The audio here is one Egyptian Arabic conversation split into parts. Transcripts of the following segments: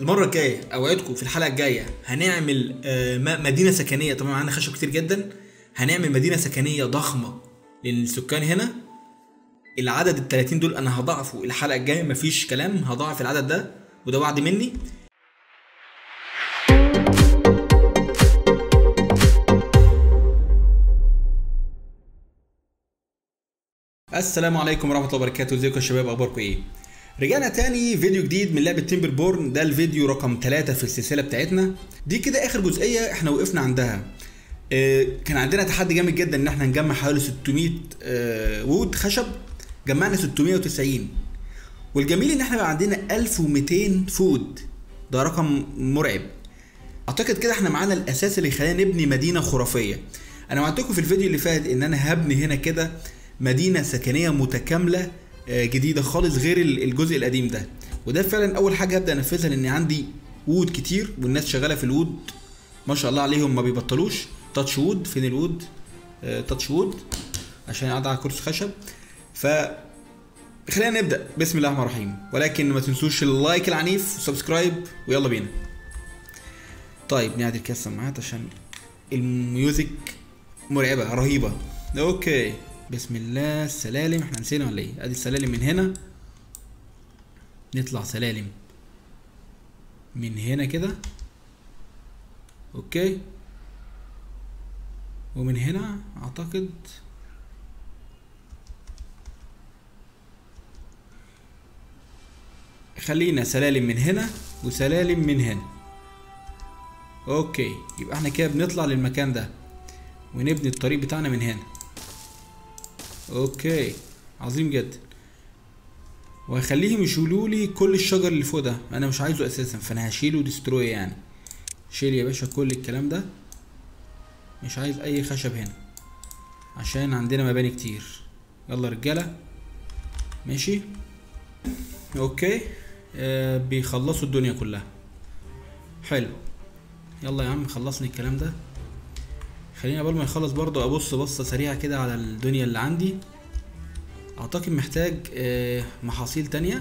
المره الجايه اوعدكم في الحلقه الجايه هنعمل آه، م- مدينه سكنيه طبعا معانا خشب كتير جدا هنعمل مدينه سكنيه ضخمه للسكان هنا العدد ال 30 دول انا هضاعفه الحلقه الجايه مفيش كلام هضاعف العدد ده وده وعد مني السلام عليكم ورحمه الله وبركاته ازيكم يا شباب اخباركم ايه رجعنا تاني فيديو جديد من لعبه تيمبر بورن ده الفيديو رقم 3 في السلسله بتاعتنا دي كده اخر جزئيه احنا وقفنا عندها آه، كان عندنا تحدي جامد جدا ان احنا نجمع حوالي 600 آه، وود خشب جمعنا 690 والجميل ان احنا بقى عندنا 1200 فود ده رقم مرعب اعتقد كده احنا معانا الاساس اللي يخلينا نبني مدينه خرافيه انا وعدتكم في الفيديو اللي فات ان انا هبني هنا كده مدينه سكنيه متكامله آه، جديده خالص غير ال- الجزء القديم ده وده فعلا اول حاجه هبدا انفذها لان عندي وود كتير والناس شغاله في الوود ما شاء الله عليهم ما بيبطلوش تاتش وود فين الوود آه، تاتش وود عشان قاعد على كرسي خشب ف خلينا نبدا بسم الله الرحمن الرحيم ولكن ما تنسوش اللايك العنيف وسبسكرايب ويلا بينا طيب نعدل كده السماعات عشان الميوزك مرعبة رهيبة اوكي بسم الله السلالم احنا نسينا ولا ايه ادي السلالم من هنا نطلع سلالم من هنا كده اوكي ومن هنا اعتقد خلينا سلالم من هنا وسلالم من هنا اوكي يبقى احنا كده بنطلع للمكان ده ونبني الطريق بتاعنا من هنا اوكي عظيم جدا وهخليهم يشيلوا لي كل الشجر اللي فوق ده انا مش عايزه اساسا فانا هشيله ديستروي يعني شيل يا باشا كل الكلام ده مش عايز اي خشب هنا عشان عندنا مباني كتير يلا رجاله ماشي اوكي آه بيخلصوا الدنيا كلها حلو يلا يا عم خلصني الكلام ده خليني قبل ما يخلص برضو ابص بصه سريعه كده على الدنيا اللي عندي اعتقد محتاج آه، محاصيل تانية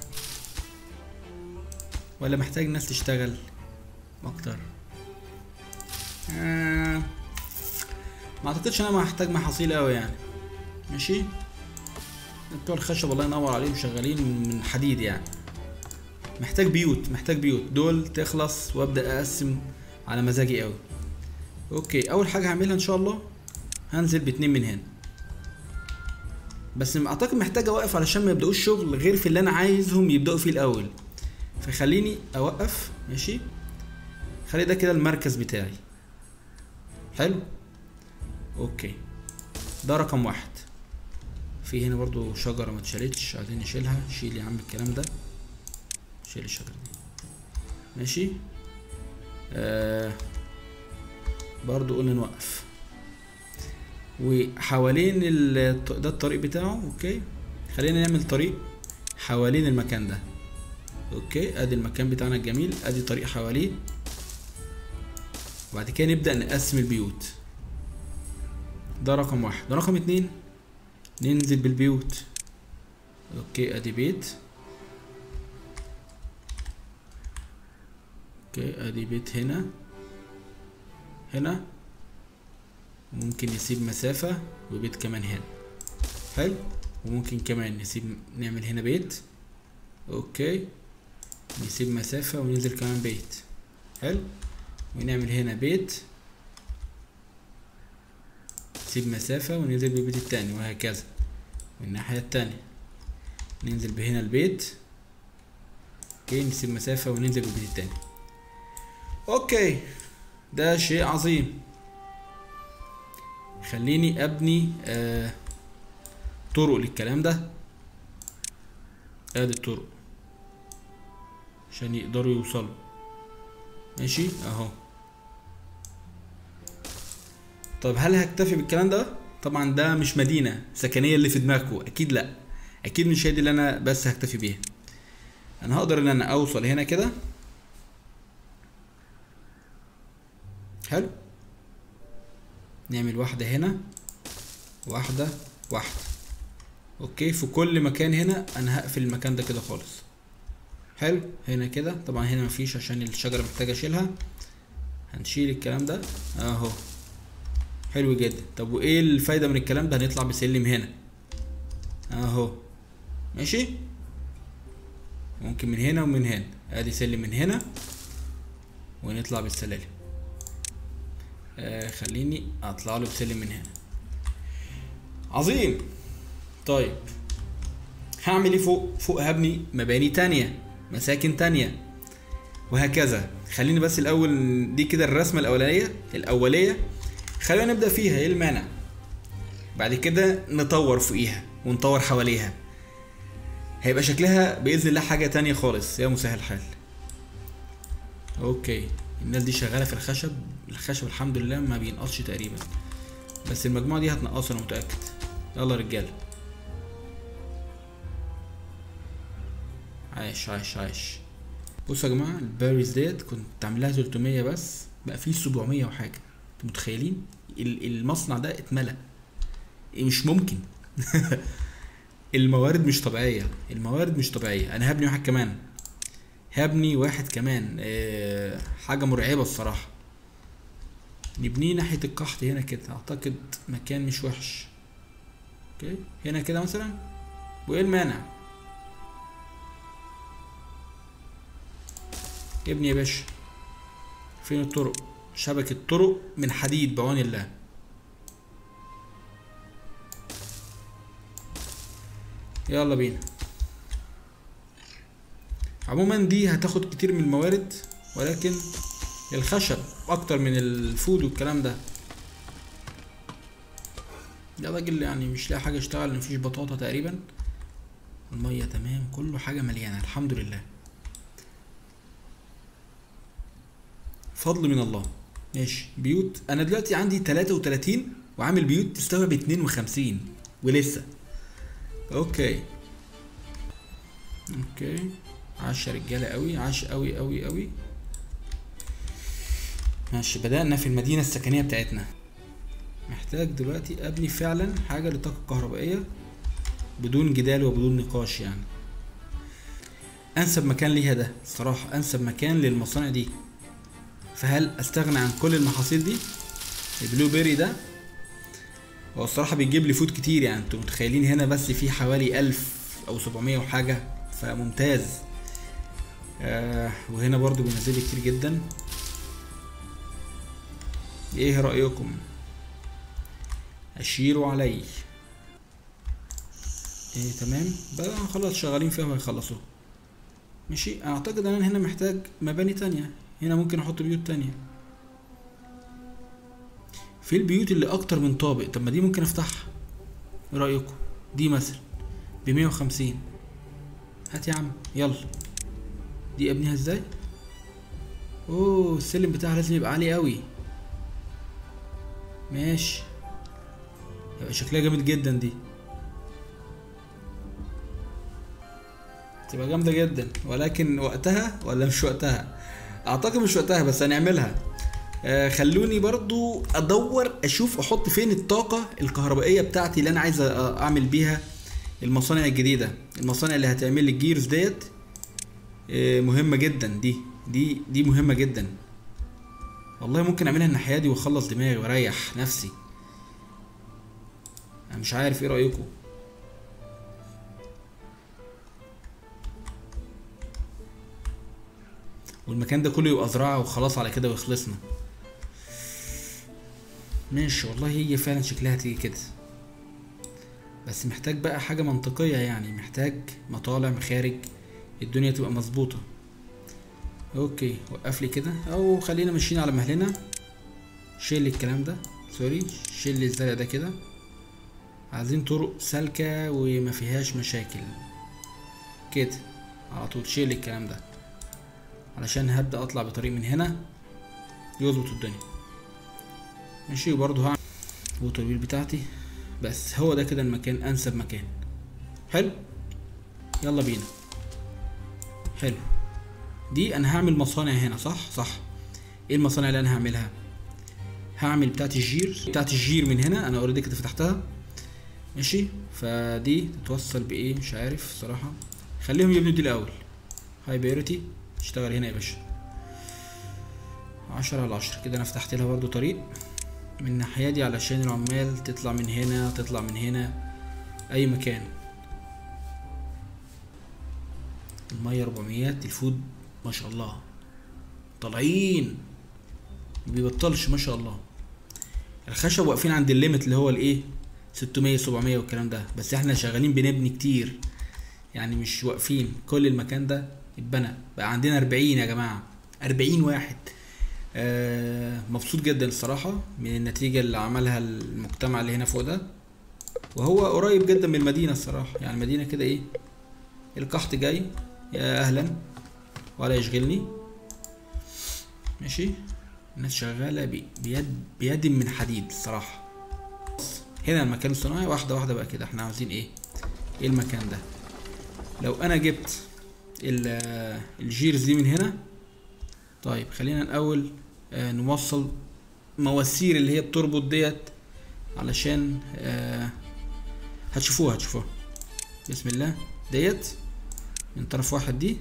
ولا محتاج ناس تشتغل اكتر آه، ما اعتقدش انا محتاج محاصيل قوي يعني ماشي بتوع الخشب الله ينور عليهم شغالين من حديد يعني محتاج بيوت محتاج بيوت دول تخلص وابدا اقسم على مزاجي قوي اوكي اول حاجه هعملها ان شاء الله هنزل باتنين من هنا بس اعتقد محتاج اوقف علشان ما يبداوش شغل غير في اللي انا عايزهم يبداوا فيه الاول فخليني اوقف ماشي خلي ده كده المركز بتاعي حلو اوكي ده رقم واحد في هنا برضو شجرة ما اتشالتش عايزين نشيلها شيل يا عم الكلام ده شيل الشجرة دي ماشي آه برضو قلنا نوقف وحوالين ال- ده الطريق بتاعه اوكي خلينا نعمل طريق حوالين المكان ده اوكي ادي المكان بتاعنا الجميل ادي طريق حواليه وبعد كده نبدأ نقسم البيوت ده رقم واحد ده رقم اتنين ننزل بالبيوت اوكي ادي بيت اوكي ادي بيت هنا هنا ممكن نسيب مسافة وبيت كمان هنا حلو وممكن كمان نسيب نعمل هنا بيت اوكي نسيب مسافة وننزل كمان بيت حلو ونعمل هنا بيت نسيب مسافة وننزل بالبيت التاني وهكذا والناحية التانية ننزل بهنا البيت اوكي نسيب مسافة وننزل بالبيت التاني اوكي ده شيء عظيم خليني ابني آه طرق للكلام ده ادي الطرق عشان يقدروا يوصلوا ماشي اهو طب هل هكتفي بالكلام ده طبعا ده مش مدينه سكنيه اللي في دماغكم اكيد لا اكيد مش هي دي اللي انا بس هكتفي بيها انا هقدر ان انا اوصل هنا كده حلو نعمل واحدة هنا واحدة واحدة اوكي في كل مكان هنا انا هقفل المكان ده كده خالص حلو هنا كده طبعا هنا مفيش عشان الشجرة محتاجة اشيلها هنشيل الكلام ده اهو حلو جدا طب وايه الفايدة من الكلام ده هنطلع بسلم هنا اهو ماشي ممكن من هنا ومن هنا ادي سلم من هنا ونطلع بالسلالم آه خليني اطلع له بسلم من هنا عظيم طيب هعمل ايه فوق فوق هبني مباني تانية مساكن تانية وهكذا خليني بس الاول دي كده الرسمة الاولانية الاولية خلينا نبدأ فيها ايه المانع بعد كده نطور فوقيها ونطور حواليها هيبقى شكلها باذن الله حاجة تانية خالص يا مسهل الحال اوكي الناس دي شغالة في الخشب الخشب الحمد لله ما بينقصش تقريبا بس المجموعة دي هتنقص انا متأكد يلا رجالة عايش عايش عايش بصوا يا جماعة الباريز ديت كنت عاملها 300 بس بقى فيه 700 وحاجة انتوا متخيلين ال- المصنع ده اتملى إيه مش ممكن الموارد مش طبيعية الموارد مش طبيعية انا هبني واحد كمان هبني واحد كمان أه حاجة مرعبة الصراحة نبنيه ناحية القحط هنا كده اعتقد مكان مش وحش اوكي هنا كده مثلا وايه المانع ابني يا باشا فين الطرق شبكة طرق من حديد بعون الله يلا بينا عموما دي هتاخد كتير من الموارد ولكن الخشب اكتر من الفود والكلام ده ده راجل يعني مش لاقي حاجه يشتغل مفيش بطاطا تقريبا الميه تمام كله حاجه مليانه الحمد لله فضل من الله ماشي بيوت انا دلوقتي عندي 33 وعامل بيوت تستوعب 52 ولسه اوكي اوكي عاش يا رجاله قوي عاش قوي قوي قوي ماشي بدأنا في المدينة السكنية بتاعتنا محتاج دلوقتي ابني فعلا حاجة للطاقة الكهربائية بدون جدال وبدون نقاش يعني انسب مكان ليها ده الصراحة انسب مكان للمصانع دي فهل استغنى عن كل المحاصيل دي البلو بيري ده هو الصراحة بيجيب لي فود كتير يعني انتوا متخيلين هنا بس في حوالي ألف أو سبعمية وحاجة فممتاز آه وهنا برضو بينزل لي كتير جدا ايه رأيكم اشيروا علي ايه تمام بقى خلاص شغالين فيها وهيخلصوا ماشي اعتقد ان انا هنا محتاج مباني تانية هنا ممكن احط بيوت تانية في البيوت اللي اكتر من طابق طب ما دي ممكن افتحها ايه رايكم دي مثلا بمية وخمسين هات يا عم يلا دي ابنيها ازاي اوه السلم بتاعها لازم يبقى عالي قوي ماشي يبقى شكلها جامد جدا دي تبقى جامدة جدا ولكن وقتها ولا مش وقتها اعتقد مش وقتها بس هنعملها آه خلوني برضو ادور اشوف احط فين الطاقة الكهربائية بتاعتي اللي انا عايز أ- اعمل بيها المصانع الجديدة المصانع اللي هتعمل لي الجيرز ديت آه مهمة جدا دي دي دي مهمة جدا والله ممكن اعملها الناحية دي واخلص دماغي واريح نفسي انا مش عارف ايه رأيكم والمكان ده كله يبقى زراعة وخلاص على كده ويخلصنا ماشي والله هي فعلا شكلها تيجي كده بس محتاج بقى حاجة منطقية يعني محتاج مطالع مخارج الدنيا تبقى مظبوطة اوكي وقف لي كده او خلينا ماشيين على مهلنا شيل الكلام ده سوري شيل لي الزرع ده كده عايزين طرق سالكة وما فيهاش مشاكل كده على طول شيل الكلام ده علشان هبدأ اطلع بطريق من هنا يظبط الدنيا ماشي وبرضه هعمل ووتر ويل بتاعتي بس هو ده كده المكان انسب مكان حلو يلا بينا حلو دي انا هعمل مصانع هنا صح صح ايه المصانع اللي انا هعملها هعمل بتاعت الجير بتاعت الجير من هنا انا اوريدي كده فتحتها ماشي فدي تتوصل بايه مش عارف صراحة خليهم يبنوا دي الاول هاي بيوريتي تشتغل هنا يا باشا عشرة على عشرة كده انا فتحت لها برضو طريق من الناحية دي علشان العمال تطلع من هنا تطلع من هنا اي مكان المية 400 الفود ما شاء الله طالعين ما بيبطلش ما شاء الله الخشب واقفين عند الليمت اللي هو الايه 600 700 والكلام ده بس احنا شغالين بنبني كتير يعني مش واقفين كل المكان ده اتبنى بقى عندنا 40 يا جماعه 40 واحد آه مبسوط جدا الصراحه من النتيجه اللي عملها المجتمع اللي هنا فوق ده وهو قريب جدا من المدينه الصراحه يعني المدينه كده ايه القحط جاي يا اهلا ولا يشغلني ماشي الناس شغاله بي- بيد بيد من حديد الصراحه هنا المكان الصناعي واحده واحده بقى كده احنا عاوزين ايه ايه المكان ده لو انا جبت ال- الجيرز دي من هنا طيب خلينا الاول آه، نوصل مواسير اللي هي بتربط ديت علشان آه، هتشوفوها هتشوفوها بسم الله ديت من طرف واحد دي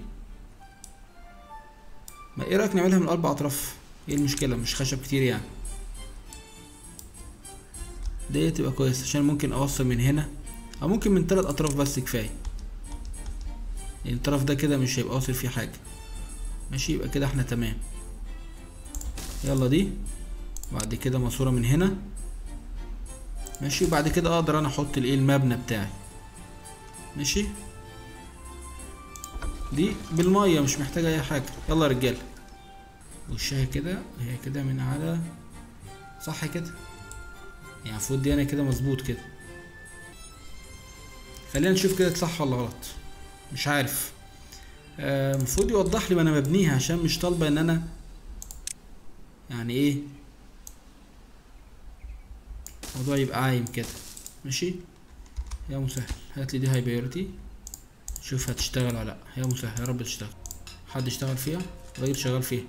ما ايه رايك نعملها من اربع اطراف ايه المشكله مش خشب كتير يعني ديت تبقى كويس عشان ممكن اوصل من هنا او ممكن من ثلاث اطراف بس كفايه لان الطرف ده كده مش هيبقى واصل فيه حاجه ماشي يبقى كده احنا تمام يلا دي وبعد كده ماسوره من هنا ماشي وبعد كده اقدر انا احط الايه المبنى بتاعي ماشي دي بالميه مش محتاجه اي حاجه يلا يا رجاله وشها كده هي كده من على صح كده يعني المفروض دي انا كده مظبوط كده خلينا نشوف كده صح ولا غلط مش عارف آه، المفروض يوضح لي وانا مبنيها عشان مش طالبه ان انا يعني ايه الموضوع يبقى عايم كده ماشي يا مسهل هات لي دي هاي بيورتي شوف هتشتغل ولا لا يا مسهل يا رب تشتغل حد اشتغل فيها الراجل شغال فيها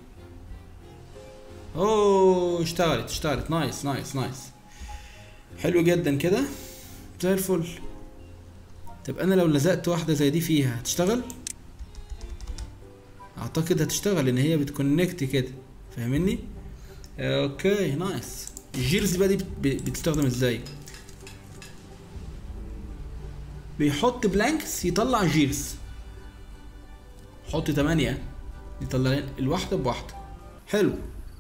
اوه اشتغلت اشتغلت نايس نايس نايس حلو جدا كده زي الفل طب انا لو لزقت واحده زي دي فيها هتشتغل اعتقد هتشتغل لان هي بتكونكت كده فاهمني اوكي نايس الجيرز بقى دي بت- ب- بتستخدم ازاي بيحط بلانكس يطلع جيرز حط تمانية يطلع الواحدة بواحدة حلو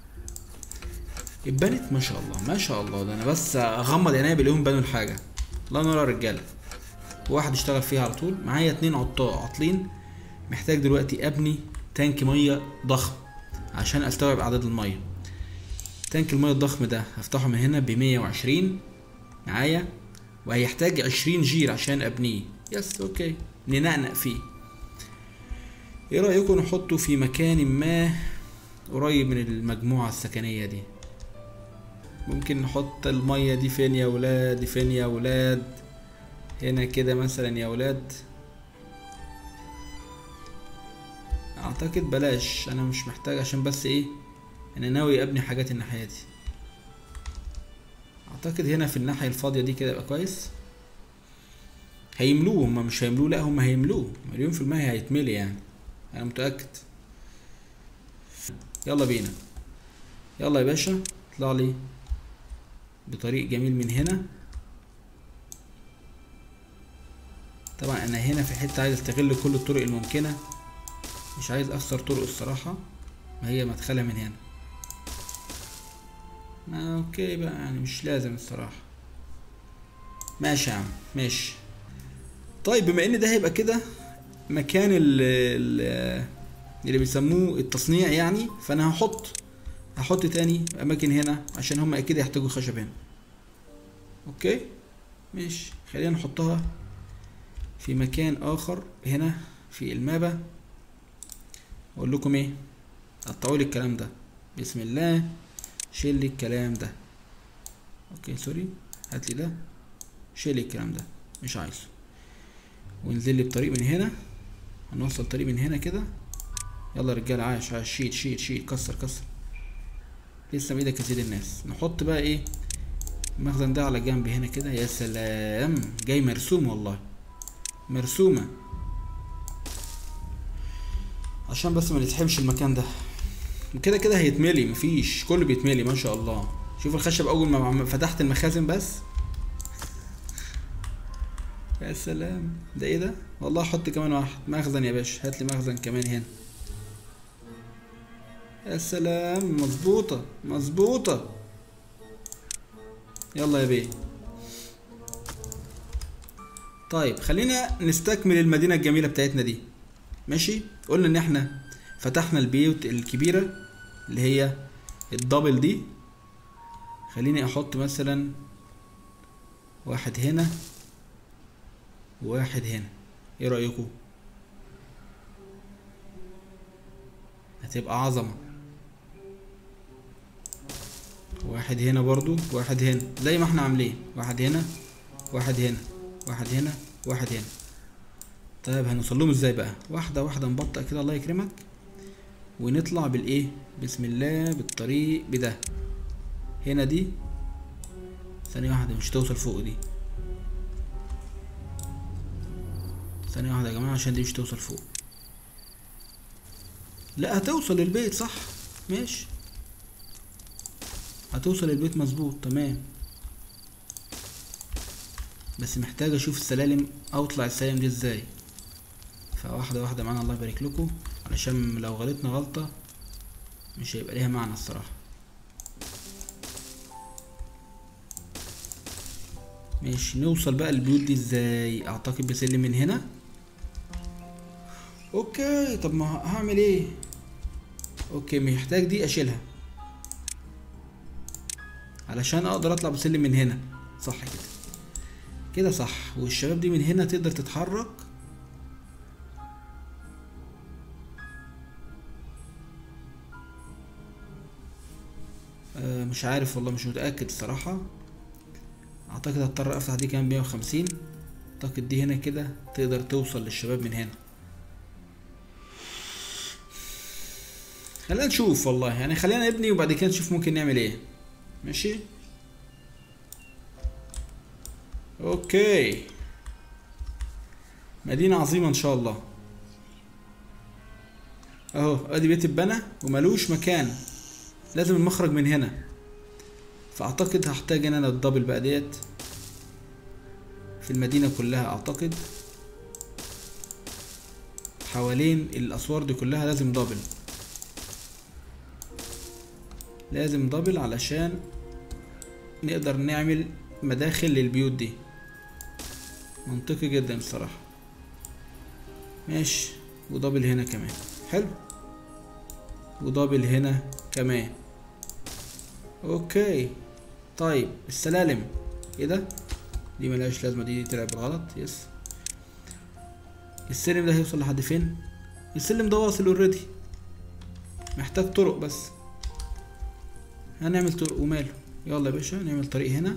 اتبنت ما شاء الله ما شاء الله ده انا بس اغمض عينيا بلاقيهم بنوا الحاجة الله ينور يا رجالة واحد اشتغل فيها على طول معايا اتنين عطاء عاطلين محتاج دلوقتي ابني تانك ميه ضخم عشان استوعب اعداد الميه تانك الميه الضخم ده هفتحه من هنا ب 120 معايا وهيحتاج 20 جير عشان ابنيه يس اوكي ننقنق فيه ايه رايكم نحطه في مكان ما قريب من المجموعه السكنيه دي ممكن نحط الميه دي فين يا ولاد دي فين يا ولاد هنا كده مثلا يا ولاد اعتقد بلاش انا مش محتاج عشان بس ايه انا ناوي ابني حاجات الناحيه دي اعتقد هنا في الناحيه الفاضيه دي كده يبقى كويس هيملوه هما مش هيملوه لا هما هيملوه مليون في المية هيتملي يعني انا متأكد يلا بينا يلا يا باشا اطلع لي بطريق جميل من هنا طبعا انا هنا في حته عايز استغل كل الطرق الممكنه مش عايز اخسر طرق الصراحه ما هي مدخلها من هنا ما اوكي بقى يعني مش لازم الصراحه ماشي يا عم ماشي طيب بما ان ده هيبقى كده مكان ال ال- اللي بيسموه التصنيع يعني فانا هحط هحط تاني اماكن هنا عشان هم اكيد يحتاجوا خشب هنا اوكي ماشي خلينا نحطها في مكان اخر هنا في المابا اقول لكم ايه قطعوا لي الكلام ده بسم الله شيل لي الكلام ده اوكي سوري هات لي ده شيل لي الكلام ده مش عايزه وانزل لي بطريق من هنا هنوصل طريق من هنا كده يلا يا رجاله عايش عايش شيل شيل شيل كسر كسر لسه بايدك يا سيد الناس نحط بقى ايه المخزن ده على جنب هنا كده يا سلام جاي مرسوم والله مرسومة عشان بس ما نتحمش المكان ده وكده كده هيتملي مفيش كله بيتملي ما شاء الله شوف الخشب اول ما عم- فتحت المخازن بس يا سلام ده ايه ده والله حط كمان واحد مخزن يا باشا هات لي مخزن كمان هنا يا سلام مظبوطة مظبوطة يلا يا بيه طيب خلينا نستكمل المدينة الجميلة بتاعتنا دي ماشي قلنا ان احنا فتحنا البيوت الكبيرة اللي هي الدبل دي خليني احط مثلا واحد هنا وواحد هنا ايه رأيكم هتبقى عظمة واحد هنا برضو واحد هنا زي ما احنا عاملين واحد هنا واحد هنا واحد هنا واحد هنا طيب هنوصل لهم ازاي بقى واحدة واحدة نبطأ كده الله يكرمك ونطلع بالايه بسم الله بالطريق بده هنا دي ثانية واحدة مش توصل فوق دي ثانية واحدة يا جماعة عشان دي مش توصل فوق لا هتوصل البيت صح ماشي هتوصل البيت مظبوط تمام بس محتاج اشوف السلالم اطلع السلالم دي ازاي فواحدة واحدة معانا الله يبارك لكم علشان لو غلطنا غلطة مش هيبقى ليها معنى الصراحة ماشي نوصل بقى البيوت دي ازاي اعتقد بسلم من هنا اوكي طب ما هعمل ايه اوكي محتاج دي اشيلها علشان اقدر اطلع بسلم من هنا صح كده كده صح والشباب دي من هنا تقدر تتحرك آه مش عارف والله مش متأكد الصراحة اعتقد هضطر افتح دي كمان 150 اعتقد دي هنا كده تقدر توصل للشباب من هنا خلينا نشوف والله يعني خلينا نبني وبعد كده نشوف ممكن نعمل ايه ماشي اوكي مدينة عظيمة ان شاء الله اهو ادي بيت اتبنى وملوش مكان لازم المخرج من هنا فاعتقد هحتاج ان انا الدبل بقى ديت في المدينة كلها اعتقد حوالين الاسوار دي كلها لازم دبل لازم دبل علشان نقدر نعمل مداخل للبيوت دي منطقي جدا الصراحة ماشي ودبل هنا كمان حلو ودبل هنا كمان اوكي طيب السلالم ايه ده دي ملهاش لازمة دي طلعت بالغلط يس السلم ده هيوصل لحد فين السلم ده واصل اوريدي محتاج طرق بس هنعمل طرق وماله يلا يا باشا نعمل طريق هنا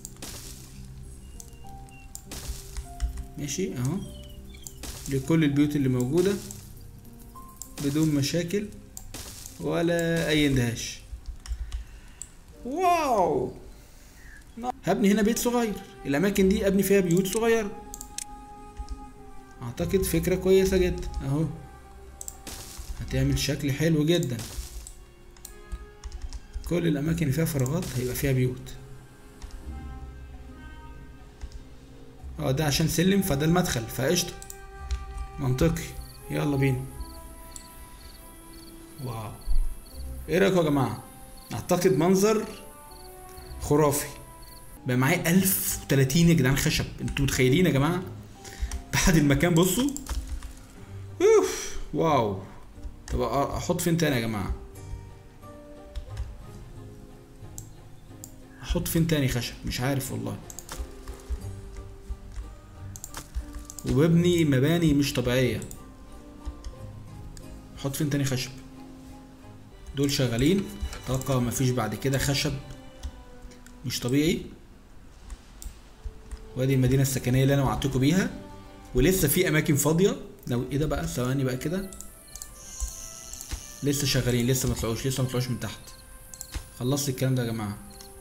ماشي اهو لكل البيوت اللي موجودة بدون مشاكل ولا اي اندهاش واو هبني هنا بيت صغير الاماكن دي ابني فيها بيوت صغيرة اعتقد فكرة كويسة جدا اهو هتعمل شكل حلو جدا كل الاماكن اللي فيها فراغات هيبقى فيها بيوت اه ده عشان سلم فده المدخل فقشطة منطقي يلا بينا واو ايه رايكم يا جماعة اعتقد منظر خرافي بقى معايا 1030 يا جدعان خشب انتوا متخيلين يا جماعة بعد المكان بصوا اوف واو طب احط فين تاني يا جماعه احط فين تاني خشب مش عارف والله وببني مباني مش طبيعية احط فين تاني خشب دول شغالين طاقة مفيش بعد كده خشب مش طبيعي وادي المدينة السكنية اللي انا وعدتكم بيها ولسه في اماكن فاضية لو ايه ده بقى ثواني بقى كده لسه شغالين لسه ما طلعوش لسه ما طلعوش من تحت خلصت الكلام ده يا جماعه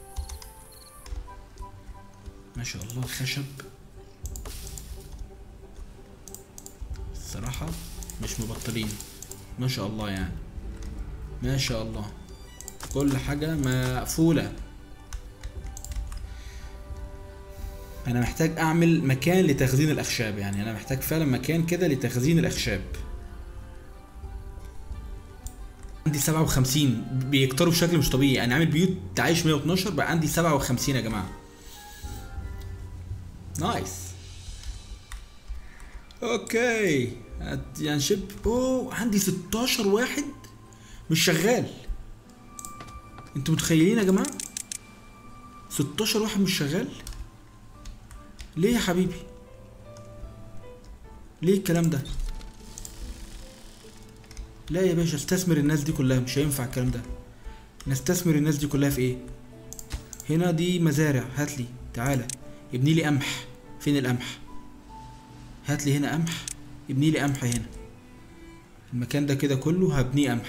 ما شاء الله الخشب الصراحة مش مبطلين ما شاء الله يعني ما شاء الله كل حاجة مقفولة انا محتاج اعمل مكان لتخزين الاخشاب يعني انا محتاج فعلا مكان كده لتخزين الاخشاب عندي 57 بيكتروا بشكل مش طبيعي يعني عامل بيوت تعيش 112 بقى عندي 57 يا جماعه نايس اوكي هت- يعني شب اوه عندي 16 واحد مش شغال انتوا متخيلين يا جماعه 16 واحد مش شغال ليه يا حبيبي ليه الكلام ده لا يا باشا استثمر الناس دي كلها مش هينفع الكلام ده نستثمر الناس دي كلها في ايه هنا دي مزارع هات لي تعالى ابني لي قمح فين القمح هات لي هنا قمح ابني لي قمح هنا المكان ده كده كله هبنيه قمح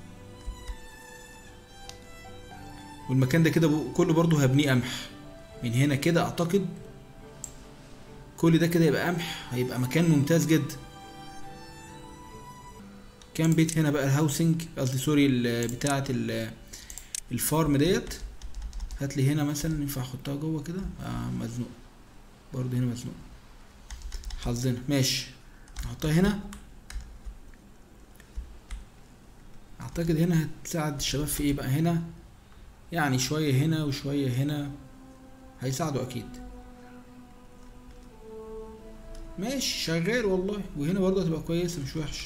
والمكان ده كده ب- كله برضه هبنيه قمح من هنا كده اعتقد كل ده كده يبقى قمح هيبقى مكان ممتاز جدا كام بيت هنا بقى الهاوسنج قصدي سوري ال- بتاعة ال- الفارم ديت هات لي هنا مثلا ينفع احطها جوه كده آه مزنوق برضه هنا مزنوق حظنا ماشي احطها هنا اعتقد هنا هتساعد الشباب في ايه بقى هنا يعني شوية هنا وشوية هنا هيساعدوا اكيد ماشي شغال والله وهنا برضه هتبقى كويسة مش وحش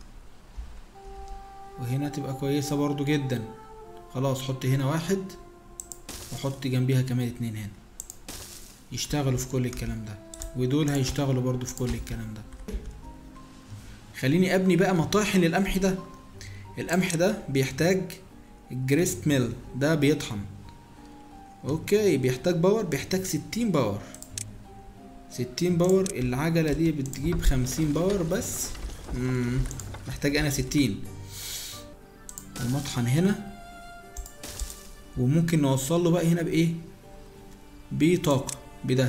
وهنا تبقى كويسة برضو جدا خلاص حط هنا واحد وحط جنبيها كمان اتنين هنا يشتغلوا في كل الكلام ده ودول هيشتغلوا برضو في كل الكلام ده خليني ابني بقى مطاحن للقمح ده القمح ده بيحتاج الجريست ميل ده بيطحن اوكي بيحتاج باور بيحتاج ستين باور ستين باور العجلة دي بتجيب خمسين باور بس مم. محتاج انا ستين المطحن هنا وممكن نوصل له بقى هنا بايه بطاقة بده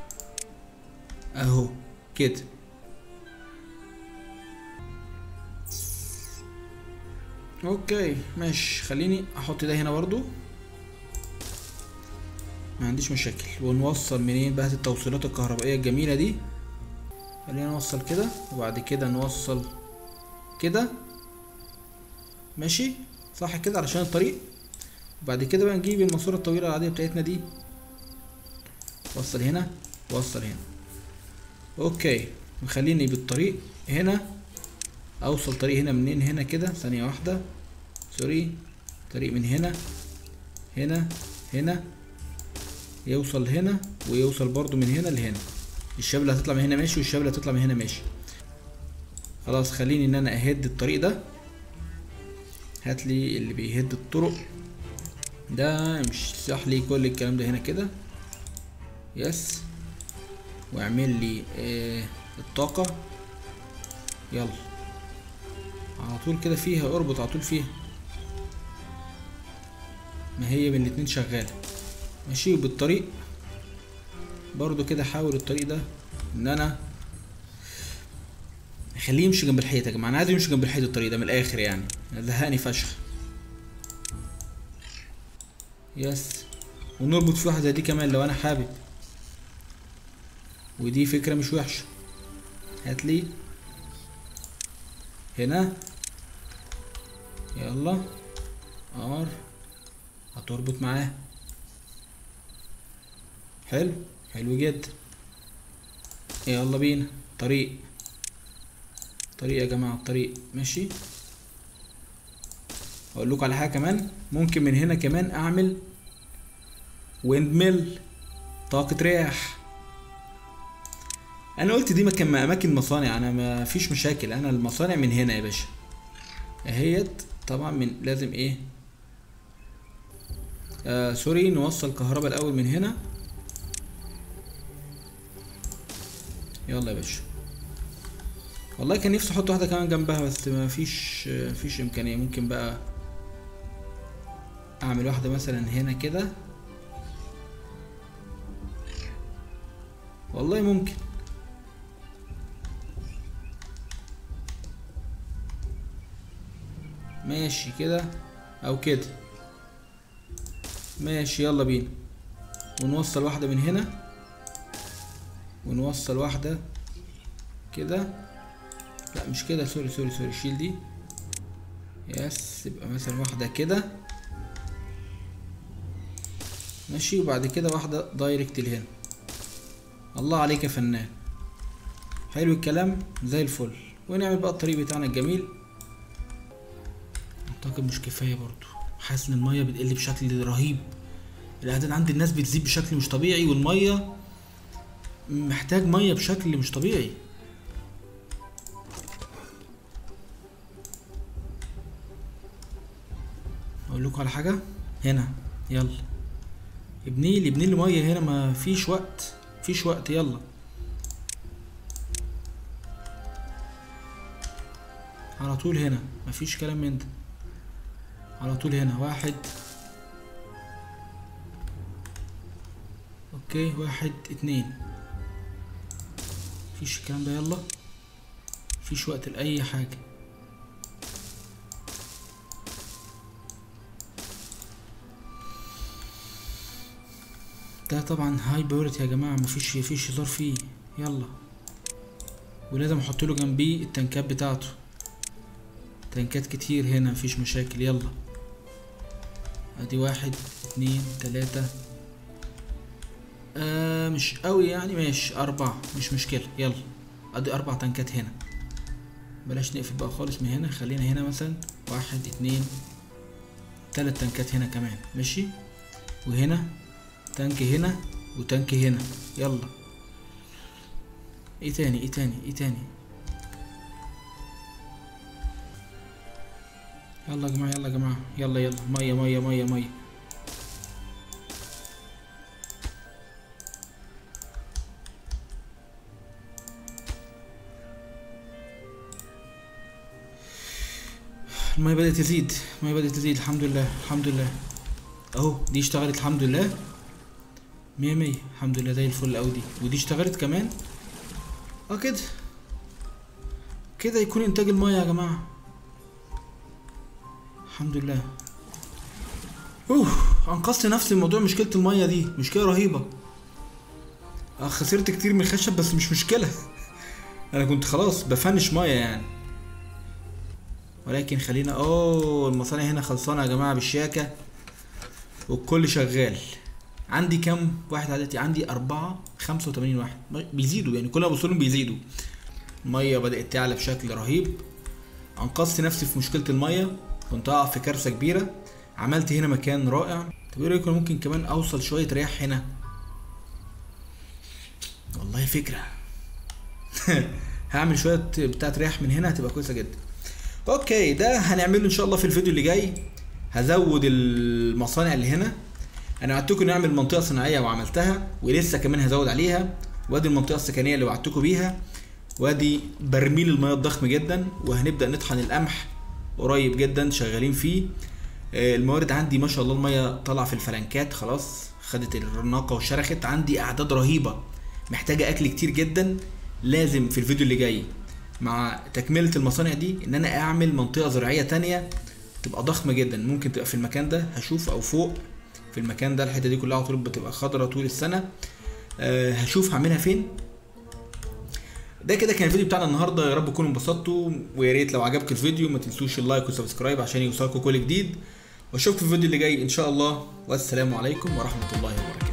اهو كده اوكي ماشي خليني احط ده هنا برضو ما عنديش مشاكل ونوصل منين بقى التوصيلات الكهربائية الجميلة دي خلينا نوصل كده وبعد كده نوصل كده ماشي صح كده علشان الطريق وبعد كده بقى نجيب الماسورة الطويلة العادية بتاعتنا دي وصل هنا وصل هنا اوكي وخليني بالطريق هنا اوصل طريق هنا منين هنا كده ثانية واحدة سوري طريق من هنا هنا هنا يوصل هنا ويوصل برضو من هنا لهنا الشبلة هتطلع من هنا ماشي والشبلة هتطلع من هنا ماشي خلاص خليني ان انا اهد الطريق ده هات لي اللي بيهد الطرق ده امسح لي كل الكلام ده هنا كده يس واعمل لي آه الطاقة يلا على طول كده فيها اربط على طول فيها ما هي من الاتنين شغالة ماشي وبالطريق برضو كده حاول الطريق ده ان انا اخليه يمشي جنب الحيط يا جماعه انا عايز يمشي جنب الحيط الطريق ده من الاخر يعني زهقني فشخ يس ونربط في واحده زي دي كمان لو انا حابب ودي فكره مش وحشه هات لي هنا يلا ار هتربط معاه حلو حلو جدا يلا بينا طريق طريق يا جماعة الطريق ماشي اقول لكم على حاجة كمان ممكن من هنا كمان اعمل ويند ميل طاقة رياح انا قلت دي مكان اماكن مصانع انا ما فيش مشاكل انا المصانع من هنا يا باشا اهيت طبعا من لازم ايه آه سوري نوصل كهرباء الاول من هنا يلا يا باشا والله كان نفسي احط واحده كمان جنبها بس ما فيش فيش امكانيه ممكن بقى اعمل واحده مثلا هنا كده والله ممكن ماشي كده او كده ماشي يلا بينا ونوصل واحدة من هنا ونوصل واحدة كده لا مش كده سوري سوري سوري شيل دي يس يبقى مثلا واحدة كده ماشي وبعد كده واحدة دايركت لهنا الله عليك يا فنان حلو الكلام زي الفل ونعمل بقى الطريق بتاعنا الجميل اعتقد مش كفاية برضو حاسس ان المية بتقل بشكل رهيب الاعداد عند الناس بتزيد بشكل مش طبيعي والمية محتاج مية بشكل مش طبيعي اقول لكم على حاجة هنا يلا ابني لي ابني لي مية هنا ما فيش وقت فيش وقت يلا على طول هنا مفيش كلام من ده على طول هنا واحد اوكي واحد اتنين مفيش الكلام ده يلا مفيش وقت لأي حاجة ده طبعا هاي بيوريتي يا جماعة مفيش مفيش هزار فيه يلا ولازم احط له جنبيه التنكات بتاعته تنكات كتير هنا مفيش مشاكل يلا ادي واحد اتنين تلاتة آه مش قوي يعني ماشي اربعة مش مشكلة يلا ادي اربع تنكات هنا بلاش نقفل بقى خالص من هنا خلينا هنا مثلا واحد اتنين تلات تنكات هنا كمان ماشي وهنا تانك هنا وتانك هنا يلا ايه تاني ايه تاني ايه تاني يلا يا جماعة يلا يا جماعة يلا يلا مية مية مية مية المية بدأت تزيد المية بدأت تزيد الحمد لله الحمد لله اهو دي اشتغلت الحمد لله مية مية الحمد لله زي الفل اوي دي ودي اشتغلت كمان اه كده كده يكون انتاج المية يا جماعة الحمد لله اوه انقذت نفسي من موضوع مشكلة المية دي مشكلة رهيبة اه خسرت كتير من الخشب بس مش مشكلة انا كنت خلاص بفنش مية يعني ولكن خلينا اوه المصانع هنا خلصانة يا جماعة بالشياكة والكل شغال عندي كام واحد عددي عندي أربعة خمسة وتمانين واحد بيزيدوا يعني كل ما بوصلهم بيزيدوا المية بدأت تعلى بشكل رهيب أنقذت نفسي في مشكلة المية كنت أقع في كارثة كبيرة عملت هنا مكان رائع طب ايه رأيكم ممكن كمان أوصل شوية رياح هنا والله فكرة هعمل شوية بتاعت رياح من هنا هتبقى كويسة جدا اوكي ده هنعمله ان شاء الله في الفيديو اللي جاي هزود المصانع اللي هنا انا وعدتكم نعمل منطقه صناعيه وعملتها ولسه كمان هزود عليها وادي المنطقه السكنيه اللي وعدتكم بيها وادي برميل المياه الضخم جدا وهنبدا نطحن القمح قريب جدا شغالين فيه آه، الموارد عندي ما شاء الله المياه طالعه في الفلنكات خلاص خدت الرناقه وشرخت عندي اعداد رهيبه محتاجه اكل كتير جدا لازم في الفيديو اللي جاي مع تكمله المصانع دي ان انا اعمل منطقه زراعيه تانية تبقى ضخمه جدا ممكن تبقى في المكان ده هشوف او فوق في المكان ده الحته دي كلها على طول بتبقى خضرة طول السنه أه هشوف هعملها فين ده كده كان الفيديو بتاعنا النهارده يا رب تكونوا انبسطتوا ويا ريت لو عجبك الفيديو ما تنسوش اللايك والسبسكرايب عشان يوصلكم كل جديد واشوفكم في الفيديو اللي جاي ان شاء الله والسلام عليكم ورحمه الله وبركاته